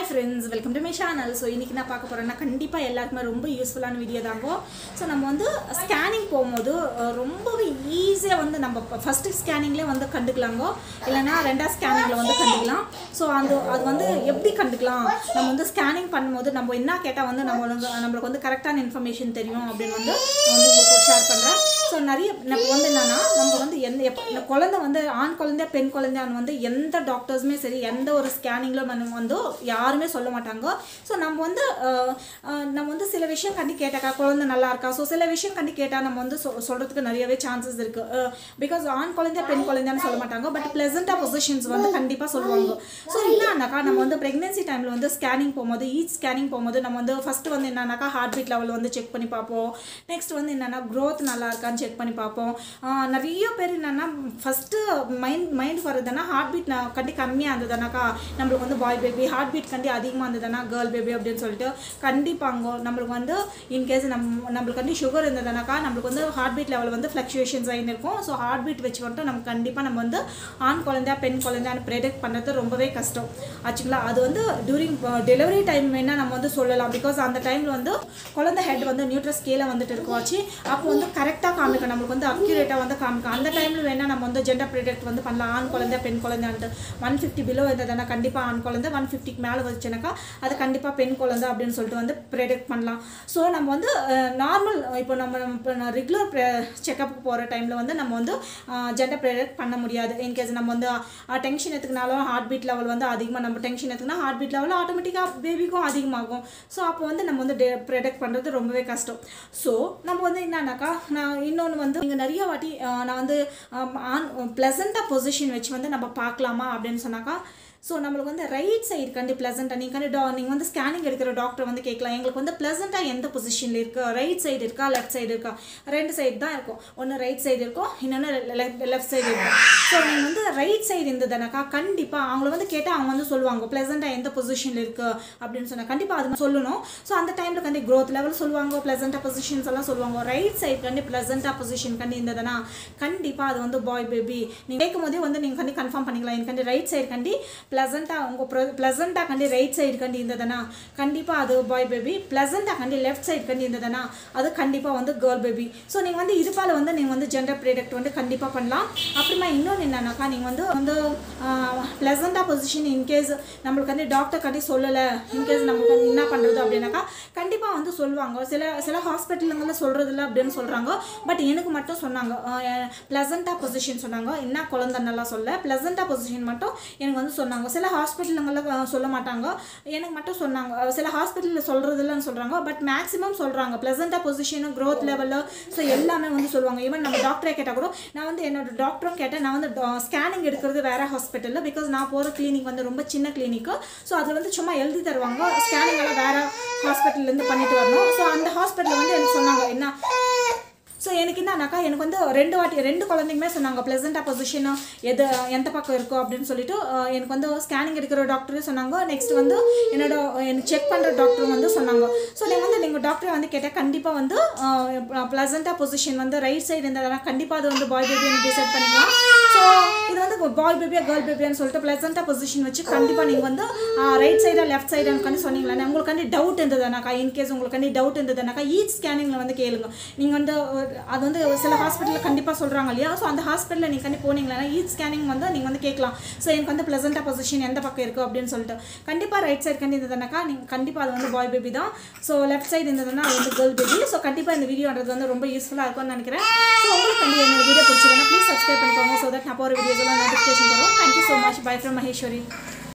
friends welcome to my channel so இன்றைக்கி நான் பார்க்க போகிறேன்னா கண்டிப்பாக எல்லாருக்குமே ரொம்ப யூஸ்ஃபுல்லான வீடியோ தாங்கோ ஸோ நம்ம வந்து ஸ்கேனிங் போகும்போது அஹ், ரொம்பவே ஈஸியாக வந்து நம்ம ஃபஸ்ட்டு ஸ்கேனிங்லேயே வந்து கண்டுக்கலாங்கோ இல்லைன்னா ரெண்டாவது ஸ்கேனிங்கில் வந்து கண்டுக்கலாம் ஸோ அந்த அது வந்து எப்படி கண்டுக்கலாம் நம்ம வந்து ஸ்கேனிங் பண்ணும்போது நம்ம என்ன கேட்டால் வந்து நம்ம வந்து நம்மளுக்கு வந்து கரெக்டான இன்ஃபர்மேஷன் தெரியும் அப்படின்னு வந்து நான் வந்து உங்களுக்கு ஷேர் பண்ணுறேன் ஸோ நிறைய நம்ம வந்து என்னன்னா நம்ம வந்து எந்த எப்ப இந்த குழந்தை வந்து ஆண் குழந்தை பெண் குழந்தைன்னு வந்து எந்த டாக்டர்ஸுமே சரி எந்த ஒரு ஸ்கேனிங்கில் நம்ம வந்து யாருமே சொல்ல மாட்டாங்க ஸோ நம்ம வந்து அஹ், அஹ், நம்ம வந்து சில விஷயம் கண்டி கேட்டாக்கா குழந்தை நல்லா இருக்கா ஸோ சில விஷயம் கண்டி கேட்டால் நம்ம வந்து சொ சொல்கிறதுக்கு நிறையவே சான்சஸ் இருக்குது பிகாஸ் ஆண் குழந்தை பெண் குழந்தைன்னு சொல்ல மாட்டாங்க பட் ப்ளசண்ட்டாக பொசிஷன்ஸ் வந்து கண்டிப்பாக சொல்லுவாங்க ஸோ என்னன்னாக்கா நம்ம வந்து ப்ரெக்னென்சி டைமில் வந்து ஸ்கேனிங் போகும்போது ஈச் ஸ்கேனிங் போகும்போது நம்ம வந்து ஃபஸ்ட்டு வந்து என்னன்னாக்கா ஹார்ட் பீட் லெவல் வந்து செக் பண்ணி பார்ப்போம் நெக்ஸ்ட் வந்து என்னென்னா growth நல்லா இருக்கான்னு செக் பண்ணி பார்ப்போம் ஆஹ் நிறைய பேர் என்னென்னா ஃபஸ்ட்டு மைண்ட் மைண்ட் வருதுன்னா ஹார்ட் பீட் கண்டி கம்மியாக இருந்ததுனாக்கா நம்மளுக்கு வந்து பாய் பேபி ஹார்ட் பீட் கண்டி அதிகமாக இருந்ததுன்னா கேர்ள் பேபி அப்படின்னு சொல்லிட்டு கண்டிப்பாங்க நம்மளுக்கு வந்து இன்கேஸ் நம் நம்மளுக்கு வந்து சுகர் இருந்ததுனாக்கா நம்மளுக்கு வந்து ஹார்ட் பீட் லெவல் வந்து ஃப்ளக்சுவேஷன்ஸ் ஆகின்னு இருக்கும் ஸோ ஹார்ட் பீட் வச்சு வந்துட்டு நம்ம கண்டிப்பாக நம்ம வந்து ஆண் குழந்தையா பெண் குழந்தையான்னு ப்ரெடிக்ட் பண்ணுறது ரொம்பவே கஷ்டம் ஆச்சுங்களா அது வந்து டியூரிங் டெலிவரி டைம் வேணால் நம்ம வந்து சொல்லலாம் பிகாஸ் அந்த டைமில் வந்து குழந்தை ஹெட் வந்து நியூட்ரஸ் கீழே வந்துட்டு இருக்கும் ஆச்சு அப்போ வந்து கரெக்டாக காமிக்கும் நம்மளுக்கு வந்து அக்யூரேட்டாக வந்து காமிக்கும் அந்த டைமில் வேணால் நம்ம வந்து ஜெண்டர் ப்ரிடெக்ட் வந்து பண்ணலாம் ஆண் குழந்தை பெண் குழந்தைன்ட்டு ஒன் ஃபிஃப்டி பிலோ இருந்ததுன்னா கண்டிப்பாக ஆண் குழந்தை ஒன் ஃபிஃப்டிக்கு மேலே வச்சுனாக்கா அது கண்டிப்பாக பெண் குழந்தை அப்படின்னு சொல்லிட்டு வந்து ப்ரெடிக்ட் பண்ணலாம் ஸோ நம்ம வந்து நார்மல் இப்போ நம்ம இப்போ ரெகுலர் செக்கப்புக்கு போகிற டைமில் வந்து நம்ம வந்து ஜெண்டர் ப்ரெடிக்ட் பண்ண முடியாது இன்கேஸ் நம்ம வந்து டென்ஷன் எடுத்துக்கினாலும் ஹார்ட் பீட் லெவல் வந்து அதிகமாக நம்ம டென்ஷன் எடுத்துக்கினா ஹார்ட் பீட் லெவல் ஆட்டோமேட்டிக்காக பேபிக்கும் அதிகமாகும் ஸோ அப்போ வந்து நம்ம வந்து ப்ரெடிக்ட் பண்ணுறது ரொம்பவே கஷ்டம் ஸோ நம்ம வந்து என்னன்னாக்கா நான் இன்னொன்று வந்து இங்கே நிறைய வாட்டி ஆஹ், நான் வந்து ஆன் ப்ளசண்ட்டாக பொசிஷன் வச்சு வந்து நம்ம பார்க்கலாமா அப்படின்னு சொன்னாக்கா ஸோ நம்மளுக்கு வந்து ரைட் சைடு கண்டி ப்ளசண்ட்டாக நீங்கள் கண்டி டா நீங்கள் வந்து ஸ்கேனிங் எடுக்கிற டாக்டர் வந்து கேட்கலாம் எங்களுக்கு வந்து ப்ளசண்ட்டாக எந்த பொசிஷனில் இருக்கா ரைட் சைடு இருக்கா லெஃப்ட் சைடு இருக்கா ரெண்டு சைடு தான் இருக்கும் ஒன்று ரைட் சைடு இருக்கும் இன்னொன்று லெஃப்ட் சைடு இருக்கும் ஸோ நீங்கள் வந்து ரைட் சைடு இருந்ததுனாக்கா கண்டிப்பாக அவங்கள வந்து கேட்டால் அவங்க வந்து சொல்லுவாங்க ப்ளசண்ட்டாக எந்த பொசிஷனில் இருக்குது அப்படின்னு சொன்னால் கண்டிப்பாக அது சொல்லணும் ஸோ அந்த டைமில் கண்டி growth லெவல் சொல்லுவாங்க ப்ளசண்ட்டாக பொசிஷன்ஸ் எல்லாம் சொல்லுவாங்க ரைட் சைடு கண்டி ப்ளசண்ட்டாக பொசிஷன் கண்டி இருந்ததுன்னா கண்டிப்பாக அது வந்து பாய் பேபி நீங்கள் கேட்கும் போதே வந்து நீங்கள் கண்டி கன்ஃபார்ம் பண்ணிக்கலாம் எனக்கு கண்டி ரைட் சைடு கண்டி ப்ளசண்ட்டாக உங்கள் ப்ளசண்ட்டாக கண்டி ரைட் சைடு கண்டி இருந்ததுன்னா கண்டிப்பாக அது பாய் பேபி ப்ளசண்ட்டாக கண்டி லெஃப்ட் சைடு கண்டி இருந்ததுன்னா அது கண்டிப்பாக வந்து கேர்ள் பேபி ஸோ நீங்கள் வந்து இதுபால் வந்து நீங்கள் வந்து ஜெண்டர் ப்ரீடக்ட் வந்து கண்டிப்பாக பண்ணலாம் அப்புறமா இன்னொன்று என்னன்னாக்கா நீங்கள் வந்து வந்து ப்ளசண்ட்டாக பொசிஷன் இன்கேஸ் நம்மளுக்கு வந்து டாக்டர் கண்டி சொல்லலை இன்கேஸ் நமக்கு வந்து என்ன பண்ணுறது அப்படின்னாக்கா கண்டிப்பாக வந்து சொல்லுவாங்க சில சில ஹாஸ்பிட்டலுங்களில் சொல்கிறதில்ல அப்படின்னு சொல்கிறாங்க பட் எனக்கு மட்டும் சொன்னாங்க ப்ளசண்ட்டாக பொசிஷன் சொன்னாங்க என்ன குழந்தை நல்லா சொல்ல ப்ளசண்ட்டாக பொசிஷன் மட்டும் எனக்கு வந்து சொன்னாங்க சில ஹாஸ்பிட்டலுங்களில் சொல்ல மாட்டாங்க எனக்கு மட்டும் சொன்னாங்க அஹ் சில ஹாஸ்பிட்டலில் சொல்கிறதில்லன்னு சொல்கிறாங்க பட் மேக்ஸிமம் சொல்கிறாங்க ப்ளசண்ட்டாக பொசிஷனு க்ரோத் லெவலு ஸோ எல்லாமே வந்து சொல்லுவாங்க ஈவன் நம்ம டாக்டரே கேட்டால் கூட நான் வந்து என்னோட டாக்டரும் கேட்டேன் நான் வந்து ஸ்கேனிங் எடுக்கிறது வேறு ஹாஸ்பிட்டலில் பிகாஸ் நான் போகிற கிளினிக் வந்து ரொம்ப சின்ன கிளினிக்கு ஸோ அதில் வந்து சும்மா எழுதி தருவாங்க ஸ்கேனிங் எல்லாம் வேறு ஹாஸ்பிட்டல்லேருந்து பண்ணிட்டு வரணும் ஸோ அந்த ஹாஸ்பிட்டலில் வந்து எனக்கு சொன்னாங்க என்ன ஸோ எனக்கு என்னன்னாக்கா எனக்கு வந்து ரெண்டு வாட்டி ரெண்டு குழந்தைங்களுமே சொன்னாங்க ப்ளசண்ட்டாக பொசிஷன் எது எந்த பக்கம் இருக்கோ அப்படின்னு சொல்லிட்டு அஹ், எனக்கு வந்து ஸ்கேனிங் எடுக்கிற டாக்டரும் சொன்னாங்க நெக்ஸ்ட் வந்து என்னோட எனக்கு செக் பண்ணுற டாக்டரும் வந்து சொன்னாங்க ஸோ நீங்கள் வந்து நீங்கள் டாக்டரை வந்து கேட்டால் கண்டிப்பாக வந்து ப்ளசண்ட்டாக பொசிஷன் வந்து ரைட் சைடு இருந்ததுனா கண்டிப்பாக அது வந்து பாய் பேபின்னு டிசைட் பண்ணிக்கலாம் ஸோ இது வந்து பாய் பேபியா கேர்ள் பேபியான்னு சொல்லிட்டு ப்ளசண்ட்டாக பொசிஷன் வச்சு கண்டிப்பாக நீங்கள் வந்து ரைட் சைடா லெஃப்ட் சைடான்னு சொன்னீங்களா உங்களுக்கு வந்து டவுட் இருந்ததுனாக்கா இன்கேஸ் உங்களுக்கு வந்து டவுட் இருந்ததுனாக்கா ஈச் ஸ்கேனிங்கில் வந்து கேளுங்க நீங்கள் வந்து ஒரு- அது வந்து சில ஹாஸ்பிட்டலில் கண்டிப்பாக சொல்கிறாங்க இல்லையா ஸோ அந்த ஹாஸ்பிட்டலில் நீங்கள் கண்டி போனீங்களா ஈச் ஸ்கேனிங் வந்து நீங்கள் வந்து கேட்கலாம் ஸோ எனக்கு வந்து ப்ளசண்ட்டாக பொசிஷன் எந்த பக்கம் இருக்குது அப்படின்னு சொல்லிட்டு கண்டிப்பாக ரைட் சைடு கண்டி இருந்ததுனாக்கா நீங்கள் கண்டிப்பாக அது வந்து பாய் பேபி தான் ஸோ லெஃப்ட் சைடு இருந்ததுன்னா அது வந்து கேர்ள் பேபி ஸோ கண்டிப்பாக இந்த வீடியோன்றது வந்து ரொம்ப யூஸ்ஃபுல்லாக இருக்கும்னு நினைக்கிறேன் ஸோ உங்களுக்கு கண்டிப்பாக என்னோட வீடியோ பிடிச்சிருந்தா ப்ளீஸ் சப்ஸ்கிரைப் பண்ணிக்கோங்க ஸோ தட் நான் போகிற வீடியோஸ் எல்லாம் நோட்டிஃபிகேஷன் வரும் thank you so much bye from Maheswari